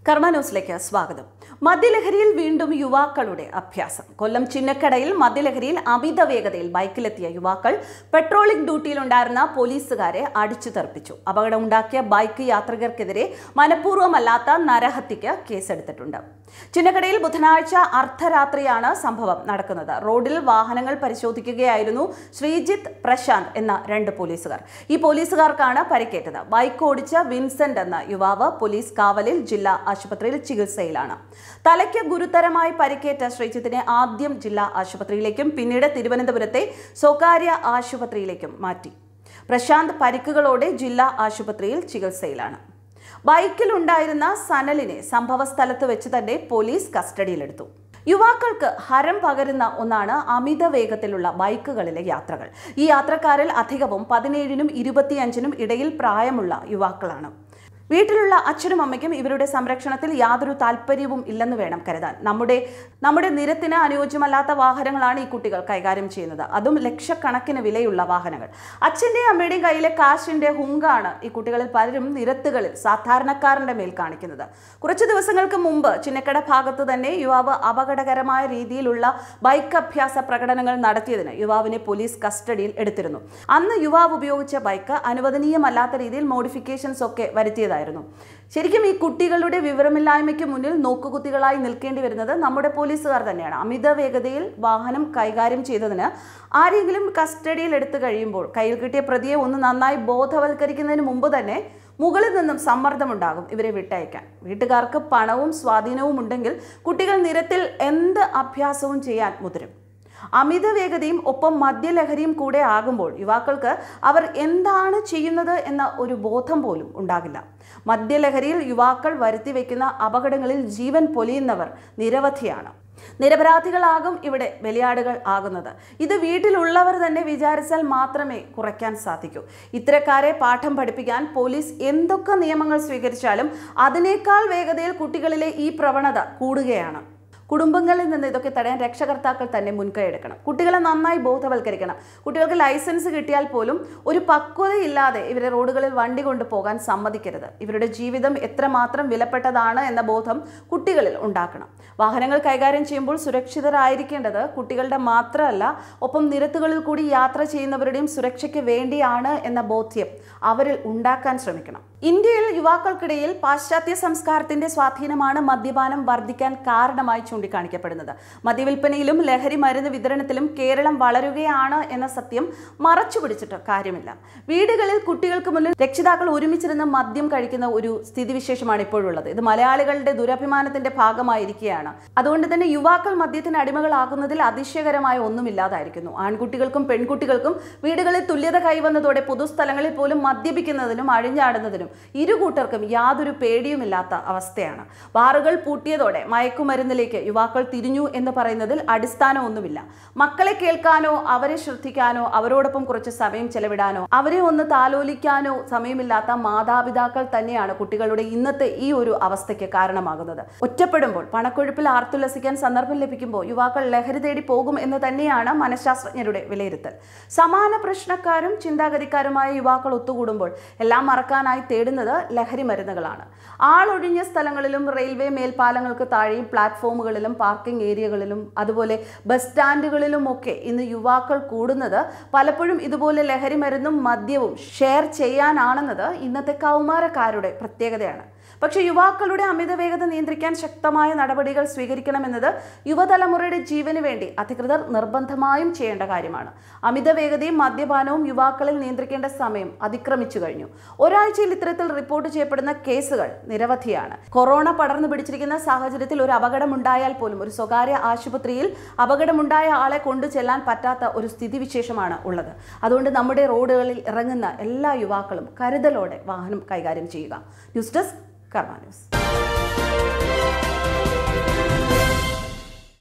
കർമ്മ ന്യൂസിലേക്ക് സ്വാഗതം മദ്യലഹരിയിൽ വീണ്ടും യുവാക്കളുടെ അഭ്യാസം കൊല്ലം ചിന്നക്കടയിൽ മദ്യലഹരിയിൽ അമിത വേഗതയിൽ ബൈക്കിലെത്തിയ യുവാക്കൾ പെട്രോളിംഗ് ഡ്യൂട്ടിയിലുണ്ടായിരുന്ന പോലീസുകാരെ അടിച്ചു തെറിപ്പിച്ചു അപകടമുണ്ടാക്കിയ ബൈക്ക് യാത്രികർക്കെതിരെ മനഃപൂർവ്വമല്ലാത്ത നരഹത്യക്ക് കേസെടുത്തിട്ടുണ്ട് ചിന്നക്കടയിൽ ബുധനാഴ്ച അർദ്ധരാത്രിയാണ് സംഭവം നടക്കുന്നത് റോഡിൽ വാഹനങ്ങൾ പരിശോധിക്കുകയായിരുന്നു ശ്രീജിത്ത് പ്രശാന്ത് എന്ന രണ്ട് പോലീസുകാർ ഈ പോലീസുകാർക്കാണ് പരിക്കേറ്റത് ബൈക്ക് ഓടിച്ച വിൻസെന്റ് എന്ന യുവാവ് പോലീസ് കാവലിൽ ജില്ലാ ആശുപത്രിയിൽ ചികിത്സയിലാണ് തലയ്ക്ക് ഗുരുതരമായി പരിക്കേറ്റ ശ്രീജിത്തിനെ ആദ്യം ജില്ലാ ആശുപത്രിയിലേക്കും പിന്നീട് തിരുവനന്തപുരത്തെ സ്വകാര്യ ആശുപത്രിയിലേക്കും മാറ്റി പ്രശാന്ത് പരിക്കുകളോടെ ജില്ലാ ആശുപത്രിയിൽ ചികിത്സയിലാണ് ബൈക്കിലുണ്ടായിരുന്ന സനലിനെ സംഭവ സ്ഥലത്ത് വെച്ച് തന്നെ പോലീസ് കസ്റ്റഡിയിലെടുത്തു യുവാക്കൾക്ക് ഹരം പകരുന്ന ഒന്നാണ് അമിത വേഗത്തിലുള്ള ബൈക്കുകളിലെ യാത്രകൾ ഈ യാത്രക്കാരിൽ അധികവും പതിനേഴിനും ഇരുപത്തിയഞ്ചിനും ഇടയിൽ പ്രായമുള്ള യുവാക്കളാണ് വീട്ടിലുള്ള അച്ഛനും അമ്മയ്ക്കും ഇവരുടെ സംരക്ഷണത്തിൽ യാതൊരു താല്പര്യവും ഇല്ലെന്ന് വേണം കരുതാൻ നമ്മുടെ നമ്മുടെ നിരത്തിന് അനുയോജ്യമല്ലാത്ത വാഹനങ്ങളാണ് ഈ കുട്ടികൾ കൈകാര്യം ചെയ്യുന്നത് അതും ലക്ഷക്കണക്കിന് വിലയുള്ള വാഹനങ്ങൾ അച്ഛൻ്റെയും അമ്മയുടെയും കയ്യിലെ കാശിൻ്റെ ഹുങ്കാണ് ഈ കുട്ടികളിൽ പലരും നിരത്തുകളിൽ സാധാരണക്കാരൻ്റെ മേൽ കാണിക്കുന്നത് കുറച്ച് ദിവസങ്ങൾക്ക് മുമ്പ് ചിന്നക്കട ഭാഗത്ത് തന്നെ യുവാവ് അപകടകരമായ രീതിയിലുള്ള ബൈക്ക് അഭ്യാസ പ്രകടനങ്ങൾ നടത്തിയതിന് യുവാവിനെ പോലീസ് കസ്റ്റഡിയിൽ എടുത്തിരുന്നു അന്ന് യുവാവ് ഉപയോഗിച്ച ബൈക്ക് അനുവദനീയമല്ലാത്ത രീതിയിൽ മോഡിഫിക്കേഷൻസ് ഒക്കെ വരുത്തിയതായിരുന്നു ശരിക്കും ഈ കുട്ടികളുടെ വിവരമില്ലായ്മയ്ക്ക് മുന്നിൽ നോക്കുകുത്തികളായി നിൽക്കേണ്ടി വരുന്നത് നമ്മുടെ പോലീസുകാർ തന്നെയാണ് അമിത വേഗതയിൽ വാഹനം കൈകാര്യം ചെയ്തതിന് ആരെങ്കിലും കസ്റ്റഡിയിൽ എടുത്തു കഴിയുമ്പോൾ കയ്യിൽ കിട്ടിയ പ്രതിയെ ഒന്ന് നന്നായി ബോധവൽക്കരിക്കുന്നതിന് മുമ്പ് തന്നെ മുകളിൽ നിന്നും സമ്മർദ്ദമുണ്ടാകും ഇവരെ വിട്ടയക്കാൻ വീട്ടുകാർക്ക് പണവും സ്വാധീനവും ഉണ്ടെങ്കിൽ കുട്ടികൾ നിരത്തിൽ എന്ത് അഭ്യാസവും ചെയ്യാൻ മുതിരും അമിത വേഗതയും ഒപ്പം മദ്യലഹരിയും കൂടെ ആകുമ്പോൾ യുവാക്കൾക്ക് അവർ എന്താണ് ചെയ്യുന്നത് എന്ന ഒരു ബോധം പോലും ഉണ്ടാകില്ല മദ്യലഹരിയിൽ യുവാക്കൾ വരുത്തി വയ്ക്കുന്ന അപകടങ്ങളിൽ ജീവൻ പൊലിയുന്നവർ നിരവധിയാണ് നിരപരാധികളാകും ഇവിടെ ബലിയാടുകൾ ആകുന്നത് ഇത് വീട്ടിലുള്ളവർ തന്നെ വിചാരിച്ചാൽ മാത്രമേ കുറയ്ക്കാൻ സാധിക്കൂ ഇത്തരക്കാരെ പാഠം പഠിപ്പിക്കാൻ പോലീസ് എന്തൊക്കെ നിയമങ്ങൾ സ്വീകരിച്ചാലും അതിനേക്കാൾ വേഗതയിൽ കുട്ടികളിലെ ഈ പ്രവണത കൂടുകയാണ് കുടുംബങ്ങളിൽ നിന്ന് ഇതൊക്കെ തടയാൻ രക്ഷകർത്താക്കൾ തന്നെ മുൻകൈ എടുക്കണം കുട്ടികളെ നന്നായി ബോധവൽക്കരിക്കണം കുട്ടികൾക്ക് ലൈസൻസ് കിട്ടിയാൽ പോലും ഒരു പക്വതയില്ലാതെ ഇവരെ റോഡുകളിൽ വണ്ടി കൊണ്ട് പോകാൻ സമ്മതിക്കരുത് ഇവരുടെ ജീവിതം എത്രമാത്രം വിലപ്പെട്ടതാണ് എന്ന ബോധം കുട്ടികളിൽ ഉണ്ടാക്കണം വാഹനങ്ങൾ കൈകാര്യം ചെയ്യുമ്പോൾ സുരക്ഷിതരായിരിക്കേണ്ടത് കുട്ടികളുടെ മാത്രമല്ല ഒപ്പം നിരത്തുകളിൽ കൂടി യാത്ര ചെയ്യുന്നവരുടെയും സുരക്ഷയ്ക്ക് വേണ്ടിയാണ് എന്ന ബോധ്യം അവരിൽ ഉണ്ടാക്കാൻ ശ്രമിക്കണം ഇന്ത്യയിൽ യുവാക്കൾക്കിടയിൽ പാശ്ചാത്യ സംസ്കാരത്തിന്റെ സ്വാധീനമാണ് മദ്യപാനം വർദ്ധിക്കാൻ കാരണമായി ചൂണ്ടിക്കാണിക്കപ്പെടുന്നത് മദ്യവിൽപ്പനയിലും ലഹരി മരുന്ന് വിതരണത്തിലും കേരളം വളരുകയാണ് എന്ന സത്യം മറച്ചു പിടിച്ചിട്ട് കാര്യമില്ല വീടുകളിൽ കുട്ടികൾക്ക് മുന്നിൽ രക്ഷിതാക്കൾ ഒരുമിച്ചിരുന്ന് മദ്യം കഴിക്കുന്ന ഒരു സ്ഥിതിവിശേഷമാണ് ഇപ്പോഴുള്ളത് ഇത് മലയാളികളുടെ ദുരഭിമാനത്തിന്റെ ഭാഗമായിരിക്കുകയാണ് അതുകൊണ്ട് തന്നെ യുവാക്കൾ മദ്യത്തിന് അടിമകളാകുന്നതിൽ അതിശയകരമായ ഒന്നുമില്ലാതായിരിക്കുന്നു ആൺകുട്ടികൾക്കും പെൺകുട്ടികൾക്കും വീടുകളിൽ തുല്യത കൈവന്നതോടെ പൊതുസ്ഥലങ്ങളിൽ പോലും മദ്യപിക്കുന്നതിനും അഴിഞ്ഞാടുന്നതിനും ഇരു കൂട്ടർക്കും യാതൊരു പേടിയുമില്ലാത്ത അവസ്ഥയാണ് ബാറുകൾ പൂട്ടിയതോടെ മയക്കുമരുന്നിലേക്ക് യുവാക്കൾ തിരിഞ്ഞു എന്ന് പറയുന്നതിൽ അടിസ്ഥാനമൊന്നുമില്ല മക്കളെ കേൾക്കാനോ അവരെ ശ്രദ്ധിക്കാനോ അവരോടൊപ്പം കുറച്ച് സമയം ചെലവിടാനോ അവരെ ഒന്ന് താലോലിക്കാനോ സമയമില്ലാത്ത മാതാപിതാക്കൾ തന്നെയാണ് കുട്ടികളുടെ ഇന്നത്തെ ഈ ഒരു അവസ്ഥയ്ക്ക് കാരണമാകുന്നത് ഒറ്റപ്പെടുമ്പോൾ പണക്കൊഴുപ്പിൽ ആർത്തുല്ലസിക്കാൻ സന്ദർഭം ലഭിക്കുമ്പോൾ യുവാക്കൾ ലഹരി തേടി പോകും എന്ന് തന്നെയാണ് മനഃശാസ്ത്രജ്ഞരുടെ വിലയിരുത്തൽ സമാന പ്രശ്നക്കാരും ചിന്താഗതിക്കാരുമായ യുവാക്കൾ ഒത്തുകൂടുമ്പോൾ എല്ലാം മറക്കാനായി തേടുന്നത് ലഹരി മരുന്നുകളാണ് ആളൊഴിഞ്ഞ സ്ഥലങ്ങളിലും റെയിൽവേ മേൽപ്പാലങ്ങൾക്ക് താഴെയും പ്ലാറ്റ്ഫോമുകളിലും പാർക്കിംഗ് ഏരിയകളിലും അതുപോലെ ബസ് സ്റ്റാൻഡുകളിലും ഒക്കെ ഇന്ന് യുവാക്കൾ കൂടുന്നത് പലപ്പോഴും ഇതുപോലെ ലഹരി മരുന്നും മദ്യവും ഷെയർ ചെയ്യാനാണെന്നത് ഇന്നത്തെ കൗമാരക്കാരുടെ പ്രത്യേകതയാണ് പക്ഷേ യുവാക്കളുടെ അമിത വേഗത നിയന്ത്രിക്കാൻ ശക്തമായ നടപടികൾ സ്വീകരിക്കണമെന്നത് യുവതലമുറയുടെ ജീവന് വേണ്ടി അധികൃതർ നിർബന്ധമായും ചെയ്യേണ്ട കാര്യമാണ് അമിത വേഗതയും മദ്യപാനവും യുവാക്കളിൽ നിയന്ത്രിക്കേണ്ട സമയം അതിക്രമിച്ചു കഴിഞ്ഞു ഒരാഴ്ചയിൽ ഇത്തരത്തിൽ റിപ്പോർട്ട് ചെയ്യപ്പെടുന്ന കേസുകൾ നിരവധിയാണ് കൊറോണ പടർന്നു പിടിച്ചിരിക്കുന്ന സാഹചര്യത്തിൽ ഒരു അപകടമുണ്ടായാൽ പോലും ഒരു സ്വകാര്യ ആശുപത്രിയിൽ അപകടമുണ്ടായ ആളെ കൊണ്ടു ചെല്ലാൻ പറ്റാത്ത ഒരു സ്ഥിതിവിശേഷമാണ് ഉള്ളത് അതുകൊണ്ട് നമ്മുടെ റോഡുകളിൽ ഇറങ്ങുന്ന എല്ലാ യുവാക്കളും കരുതലോടെ വാഹനം കൈകാര്യം ചെയ്യുക ന്യൂസ് ഡെസ്ക് കർമ്മ ന്യൂസ്